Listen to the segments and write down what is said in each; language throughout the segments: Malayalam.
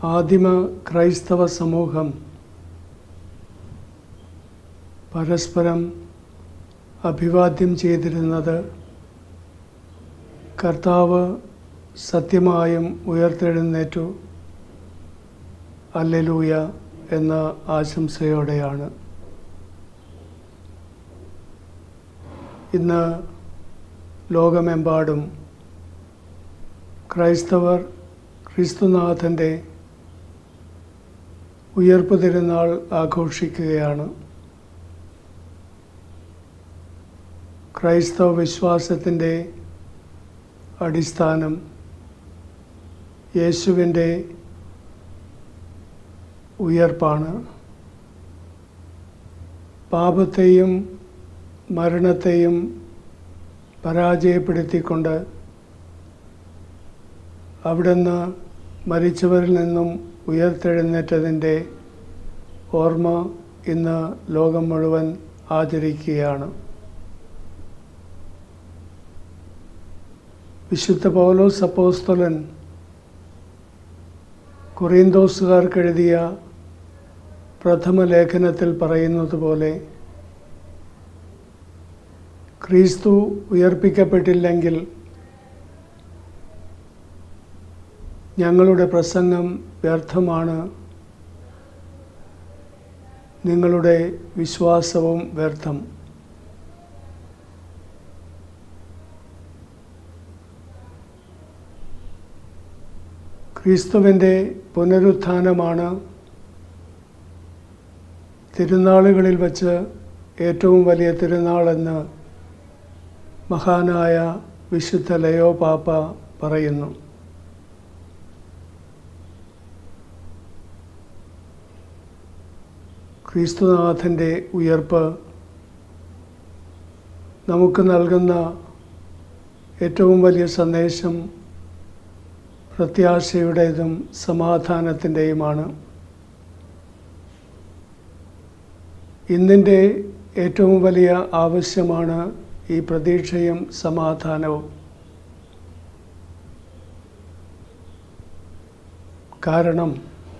ആദിമ ക്രൈസ്തവ സമൂഹം പരസ്പരം അഭിവാദ്യം ചെയ്തിരുന്നത് കർത്താവ് സത്യമായും ഉയർത്തെഴുന്നേറ്റു അല്ലെലൂയ എന്ന ആശംസയോടെയാണ് ഇന്ന് ലോകമെമ്പാടും ക്രൈസ്തവർ ക്രിസ്തുനാഥൻ്റെ ഉയർപ്പ് തിരുനാൾ ആഘോഷിക്കുകയാണ് ക്രൈസ്തവ വിശ്വാസത്തിൻ്റെ അടിസ്ഥാനം യേശുവിൻ്റെ ഉയർപ്പാണ് പാപത്തെയും മരണത്തെയും പരാജയപ്പെടുത്തിക്കൊണ്ട് അവിടുന്ന് മരിച്ചവരിൽ നിന്നും ഉയർത്തെഴുന്നേറ്റതിൻ്റെ ഓർമ്മ ഇന്ന് ലോകം മുഴുവൻ ആചരിക്കുകയാണ് വിശുദ്ധ പൗലോസ് അപ്പോസ്തലൻ കൊറിയന്തോസുകാർക്കെഴുതിയ പ്രഥമ ലേഖനത്തിൽ പറയുന്നത് പോലെ ക്രിസ്തു ഉയർപ്പിക്കപ്പെട്ടില്ലെങ്കിൽ ഞങ്ങളുടെ പ്രസംഗം വ്യർത്ഥമാണ് നിങ്ങളുടെ വിശ്വാസവും വ്യർത്ഥം ക്രിസ്തുവിൻ്റെ പുനരുത്ഥാനമാണ് തിരുനാളുകളിൽ വച്ച് ഏറ്റവും വലിയ തിരുനാളെന്ന് മഹാനായ വിശുദ്ധ ലയോ പാപ്പ പറയുന്നു ക്രിസ്തുനാഥൻ്റെ ഉയർപ്പ് നമുക്ക് നൽകുന്ന ഏറ്റവും വലിയ സന്ദേശം പ്രത്യാശയുടേതും സമാധാനത്തിൻ്റെയുമാണ് ഇന്നിൻ്റെ ഏറ്റവും വലിയ ആവശ്യമാണ് ഈ പ്രതീക്ഷയും സമാധാനവും കാരണം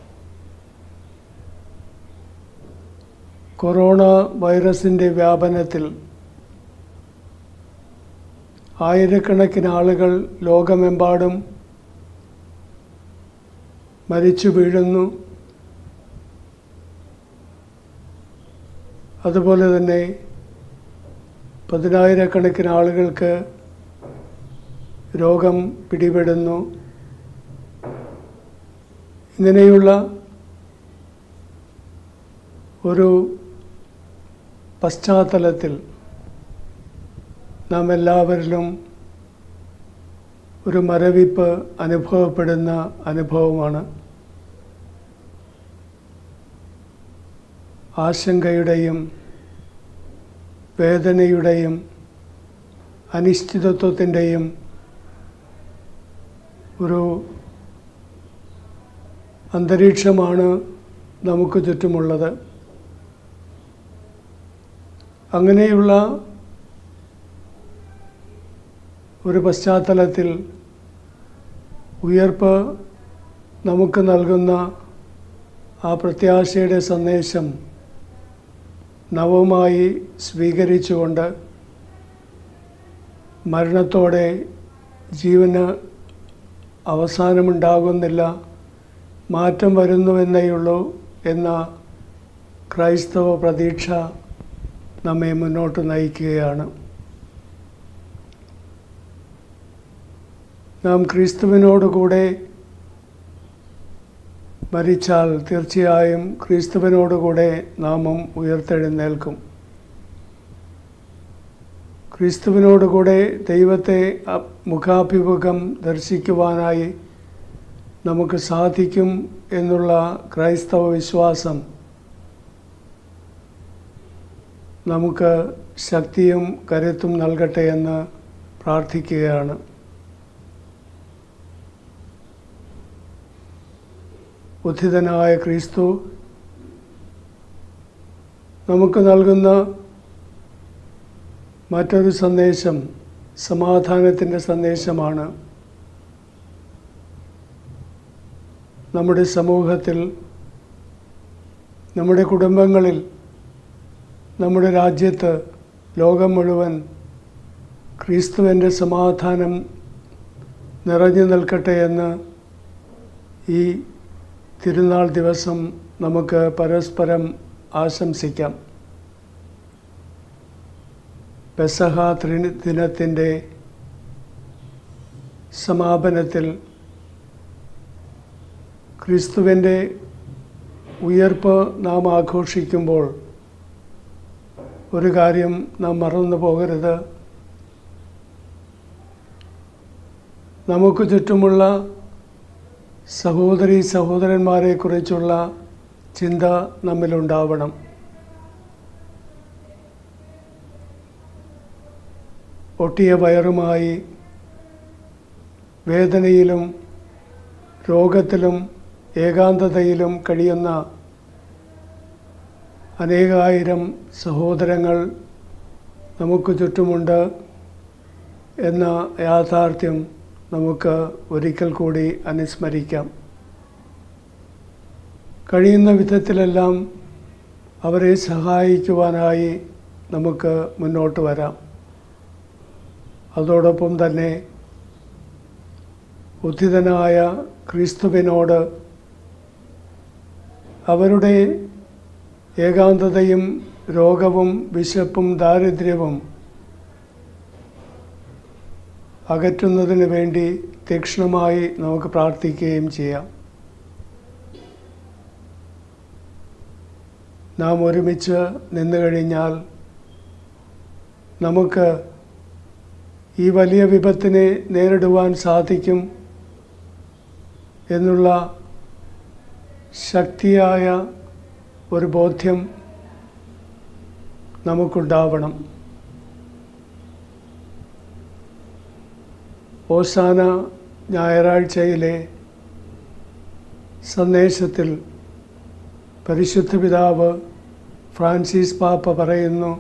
കൊറോണ വൈറസിൻ്റെ വ്യാപനത്തിൽ ആയിരക്കണക്കിന് ആളുകൾ ലോകമെമ്പാടും മരിച്ചു വീഴുന്നു അതുപോലെ തന്നെ പതിനായിരക്കണക്കിന് ആളുകൾക്ക് രോഗം പിടിപെടുന്നു ഇങ്ങനെയുള്ള ഒരു പശ്ചാത്തലത്തിൽ നാം എല്ലാവരിലും ഒരു മരവിപ്പ് അനുഭവപ്പെടുന്ന അനുഭവമാണ് ആശങ്കയുടെയും വേദനയുടെയും അനിശ്ചിതത്വത്തിൻ്റെയും ഒരു അന്തരീക്ഷമാണ് നമുക്ക് ചുറ്റുമുള്ളത് അങ്ങനെയുള്ള ഒരു പശ്ചാത്തലത്തിൽ ഉയർപ്പ് നമുക്ക് നൽകുന്ന ആ പ്രത്യാശയുടെ സന്ദേശം നവമായി സ്വീകരിച്ചുകൊണ്ട് മരണത്തോടെ ജീവന് അവസാനമുണ്ടാകുന്നില്ല മാറ്റം വരുന്നുവെന്നേയുള്ളൂ എന്ന ക്രൈസ്തവ പ്രതീക്ഷ നമ്മെ മുന്നോട്ട് നയിക്കുകയാണ് നാം ക്രിസ്തുവിനോടുകൂടെ മരിച്ചാൽ തീർച്ചയായും ക്രിസ്തുവിനോടുകൂടെ നാമം ഉയർത്തെഴുന്നേൽക്കും ക്രിസ്തുവിനോടുകൂടെ ദൈവത്തെ മുഖാഭിമുഖം ദർശിക്കുവാനായി നമുക്ക് സാധിക്കും എന്നുള്ള ക്രൈസ്തവ വിശ്വാസം നമുക്ക് ശക്തിയും കരുത്തും നൽകട്ടെ എന്ന് പ്രാർത്ഥിക്കുകയാണ് ഉദ്ധിതനായ ക്രിസ്തു നമുക്ക് നൽകുന്ന മറ്റൊരു സന്ദേശം സമാധാനത്തിൻ്റെ സന്ദേശമാണ് നമ്മുടെ സമൂഹത്തിൽ നമ്മുടെ കുടുംബങ്ങളിൽ നമ്മുടെ രാജ്യത്ത് ലോകം മുഴുവൻ ക്രിസ്തുവിൻ്റെ സമാധാനം നിറഞ്ഞു നിൽക്കട്ടെ എന്ന് ഈ തിരുനാൾ ദിവസം നമുക്ക് പരസ്പരം ആശംസിക്കാം പെസഹ ത്രിനി ദിനത്തിൻ്റെ സമാപനത്തിൽ ക്രിസ്തുവിൻ്റെ ഉയർപ്പ് നാം ആഘോഷിക്കുമ്പോൾ ഒരു കാര്യം നാം മറന്നു പോകരുത് നമുക്ക് ചുറ്റുമുള്ള സഹോദരി സഹോദരന്മാരെക്കുറിച്ചുള്ള ചിന്ത നമ്മിലുണ്ടാവണം ഒട്ടിയ വയറുമായി വേദനയിലും രോഗത്തിലും ഏകാന്തതയിലും കഴിയുന്ന അനേകായിരം സഹോദരങ്ങൾ നമുക്ക് ചുറ്റുമുണ്ട് എന്ന യാഥാർത്ഥ്യം നമുക്ക് ഒരിക്കൽ കൂടി അനുസ്മരിക്കാം കഴിയുന്ന വിധത്തിലെല്ലാം അവരെ സഹായിക്കുവാനായി നമുക്ക് മുന്നോട്ട് വരാം അതോടൊപ്പം തന്നെ ഉദ്ധിതനായ ക്രിസ്തുവിനോട് അവരുടെ ഏകാന്തതയും രോഗവും വിശപ്പും ദാരിദ്ര്യവും അകറ്റുന്നതിന് വേണ്ടി തീക്ഷ്ണമായി നമുക്ക് പ്രാർത്ഥിക്കുകയും ചെയ്യാം നാം ഒരുമിച്ച് നിന്നു കഴിഞ്ഞാൽ നമുക്ക് ഈ വലിയ വിപത്തിനെ നേരിടുവാൻ സാധിക്കും എന്നുള്ള ശക്തിയായ ഒരു ബോധ്യം നമുക്കുണ്ടാവണം ഓശാന ഞായറാഴ്ചയിലെ സന്ദേശത്തിൽ പരിശുദ്ധ പിതാവ് ഫ്രാൻസിസ് പാപ്പ പറയുന്നു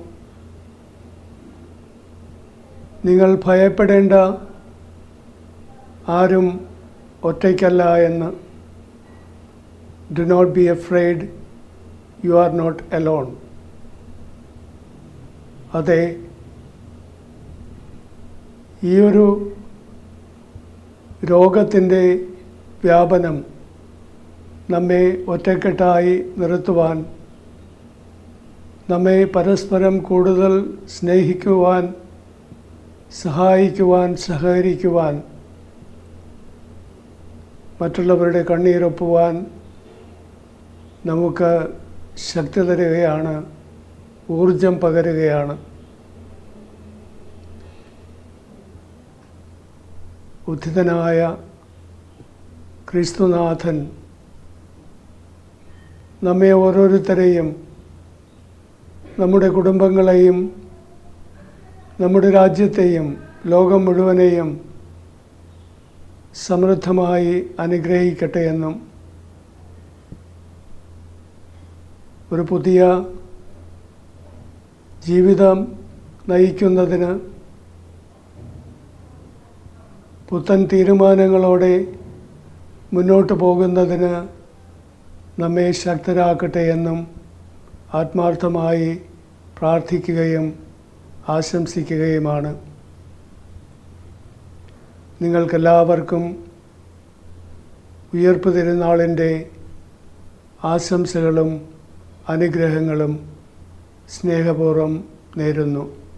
നിങ്ങൾ ഭയപ്പെടേണ്ട ആരും ഒറ്റയ്ക്കല്ല എന്ന് do not be afraid you are not alone അതെ ഈ ഒരു രോഗത്തിൻ്റെ വ്യാപനം നമ്മെ ഒറ്റക്കെട്ടായി നിർത്തുവാൻ നമ്മെ പരസ്പരം കൂടുതൽ സ്നേഹിക്കുവാൻ സഹായിക്കുവാൻ സഹകരിക്കുവാൻ മറ്റുള്ളവരുടെ കണ്ണീരൊപ്പുവാൻ നമുക്ക് ശക്തി തരികയാണ് ഊർജം പകരുകയാണ് ഉദ്ധിതനായ ക്രിസ്തുനാഥൻ നമ്മെ ഓരോരുത്തരെയും നമ്മുടെ കുടുംബങ്ങളെയും നമ്മുടെ രാജ്യത്തെയും ലോകം മുഴുവനെയും സമൃദ്ധമായി അനുഗ്രഹിക്കട്ടെ എന്നും ഒരു പുതിയ ജീവിതം നയിക്കുന്നതിന് പുത്തൻ തീരുമാനങ്ങളോടെ മുന്നോട്ട് പോകുന്നതിന് നമ്മെ ശക്തരാക്കട്ടെ എന്നും ആത്മാർത്ഥമായി പ്രാർത്ഥിക്കുകയും ആശംസിക്കുകയുമാണ് നിങ്ങൾക്കെല്ലാവർക്കും ഉയർപ്പ് തിരുനാളിൻ്റെ ആശംസകളും അനുഗ്രഹങ്ങളും സ്നേഹപൂർവ്വം നേരുന്നു